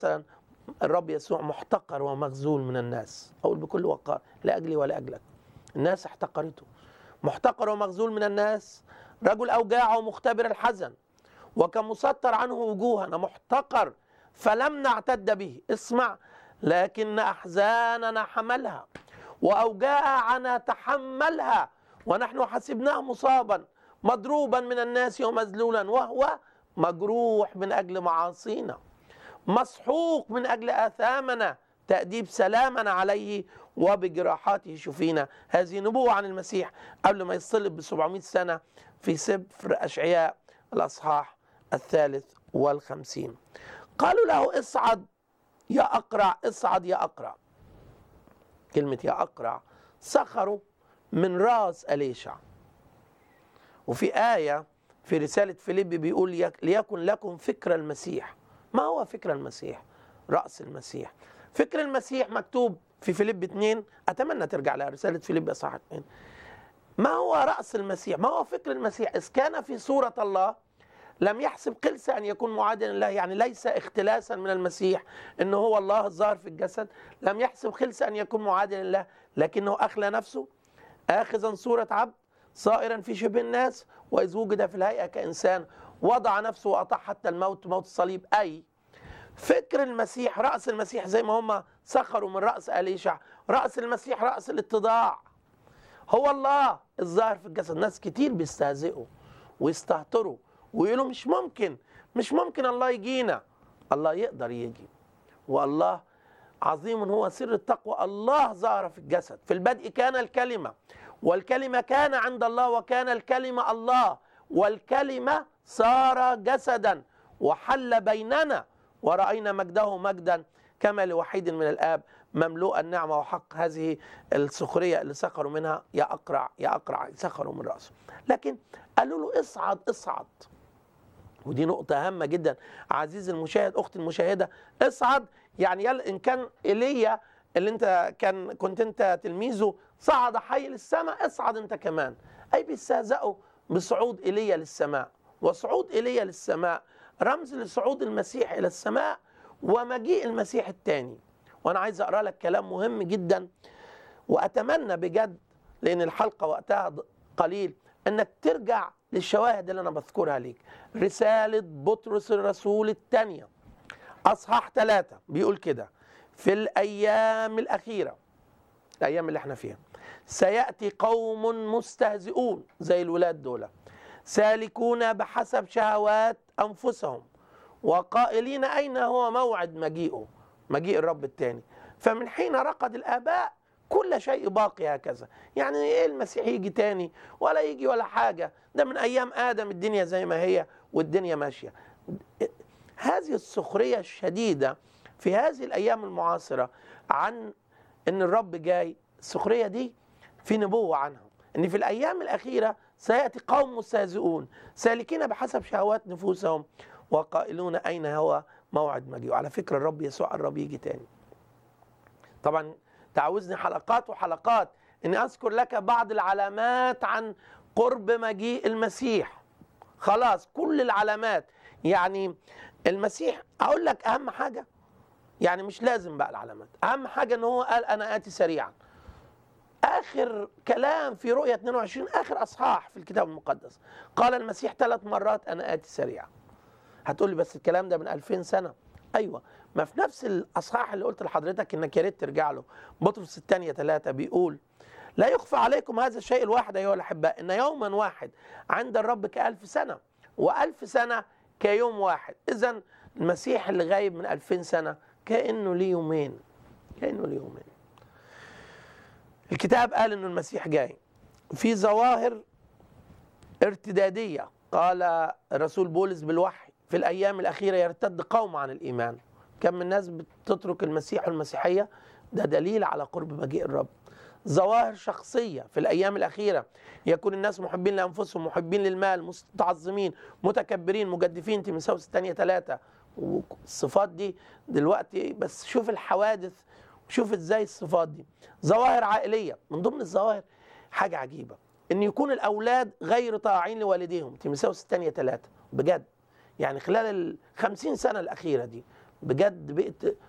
مثلا الرب يسوع محتقر ومخذول من الناس اقول بكل وقار لا اجلي ولا اجلك الناس احتقرته محتقر ومخذول من الناس رجل اوجاع ومختبر الحزن وكان مسطر عنه وجوهنا محتقر فلم نعتد به اسمع لكن احزاننا حملها واوجاعنا تحملها ونحن حسبناه مصابا مضروبا من الناس ومذلولا وهو مجروح من اجل معاصينا مسحوق من اجل اثامنا تاديب سلامنا عليه وبجراحاته شفينا هذه نبوه عن المسيح قبل ما يصلب ب 700 سنه في سفر اشعياء الاصحاح الثالث والخمسين قالوا له اصعد يا اقرع اصعد يا اقرع كلمه يا اقرع سخروا من راس اليشع وفي ايه في رساله فيليب بيقول يك- ليكن لكم فكر المسيح ما هو فكر المسيح راس المسيح فكر المسيح مكتوب في فيليب 2 اتمنى ترجع لها رساله فيليب اصحاح 2 ما هو راس المسيح ما هو فكر المسيح اذ كان في صوره الله لم يحسب قلس ان يكون معادلا له يعني ليس اختلاسا من المسيح انه هو الله الظاهر في الجسد لم يحسب قلس ان يكون معادلا له لكنه اخلى نفسه اخذا صوره عبد صائرا في شبه الناس واذ وجد في الهيئه كانسان وضع نفسه واطاع حتى الموت موت الصليب اي فكر المسيح راس المسيح زي ما هم سخروا من راس اليشع راس المسيح راس الاتضاع هو الله الظاهر في الجسد ناس كتير بيستهزئوا ويستهتروا ويقولوا مش ممكن مش ممكن الله يجينا الله يقدر يجي والله عظيم هو سر التقوى الله ظهر في الجسد في البدء كان الكلمة والكلمة كان عند الله وكان الكلمة الله والكلمة صار جسدا وحل بيننا ورأينا مجده مجدا كما لوحيد من الآب مملوء النعمة وحق هذه السخرية اللي سخروا منها يا أقرع يا أقرع سخروا من رأسه لكن قالوا له اصعد اصعد ودي نقطة هامة جدا عزيزي المشاهد أختي المشاهدة اصعد يعني يلا إن كان إيليا اللي أنت كان كنت أنت تلميذه صعد حي للسماء اصعد أنت كمان أي بيستهزئوا بصعود إيليا للسماء وصعود إيليا للسماء رمز لصعود المسيح إلى السماء ومجيء المسيح الثاني وأنا عايز أقرأ لك كلام مهم جدا وأتمنى بجد لأن الحلقة وقتها ض- قليل أنك ترجع للشواهد اللي أنا بذكرها ليك رسالة بطرس الرسول الثانية أصحاح ثلاثة بيقول كده في الأيام الأخيرة الأيام اللي احنا فيها سيأتي قوم مستهزئون زي الولاد دول سالكون بحسب شهوات أنفسهم وقائلين أين هو موعد مجيئه مجيء الرب الثاني فمن حين رقد الآباء كل شيء باقي هكذا يعني ايه المسيح يجي تاني ولا يجي ولا حاجة ده من أيام آدم الدنيا زي ما هي والدنيا ماشية هذه السخرية الشديدة في هذه الأيام المعاصرة عن أن الرب جاي السخرية دي في نبوة عنها أن في الأيام الأخيرة سيأتي قوم مستهزئون سالكين بحسب شهوات نفوسهم وقائلون أين هو موعد مجيئه على فكرة الرب يسوع الرب يجي تاني طبعا تعوزني حلقات وحلقات اني اذكر لك بعض العلامات عن قرب مجيء المسيح خلاص كل العلامات يعني المسيح اقول لك اهم حاجه يعني مش لازم بقى العلامات اهم حاجه ان هو قال انا اتي سريعا اخر كلام في رؤيه 22 اخر اصحاح في الكتاب المقدس قال المسيح ثلاث مرات انا اتي سريعا هتقول لي بس الكلام ده من 2000 سنه ايوه ما في نفس الاصحاح اللي قلت لحضرتك انك يا ريت ترجع له بطرس الثانيه ثلاثه بيقول لا يخفى عليكم هذا الشيء الواحد ايها الاحباء ان يوما واحد عند الرب كألف سنه وألف سنه كيوم واحد اذا المسيح اللي غايب من 2000 سنه كانه ليه يومين كانه ليه يومين الكتاب قال انه المسيح جاي في ظواهر ارتداديه قال الرسول بولس بالوحي في الايام الاخيره يرتد قوم عن الايمان كم من الناس بتترك المسيح والمسيحيه ده دليل على قرب مجيء الرب ظواهر شخصية في الأيام الأخيرة يكون الناس محبين لأنفسهم محبين للمال متعظمين متكبرين مجدفين تيموثاوس الثانية ثلاثة والصفات دي دلوقتي بس شوف الحوادث شوف ازاي الصفات دي ظواهر عائلية من ضمن الظواهر حاجة عجيبة ان يكون الاولاد غير طاعين لوالديهم تيموثاوس الثانية ثلاثة بجد يعني خلال الخمسين سنة الأخيرة دي بجد بقت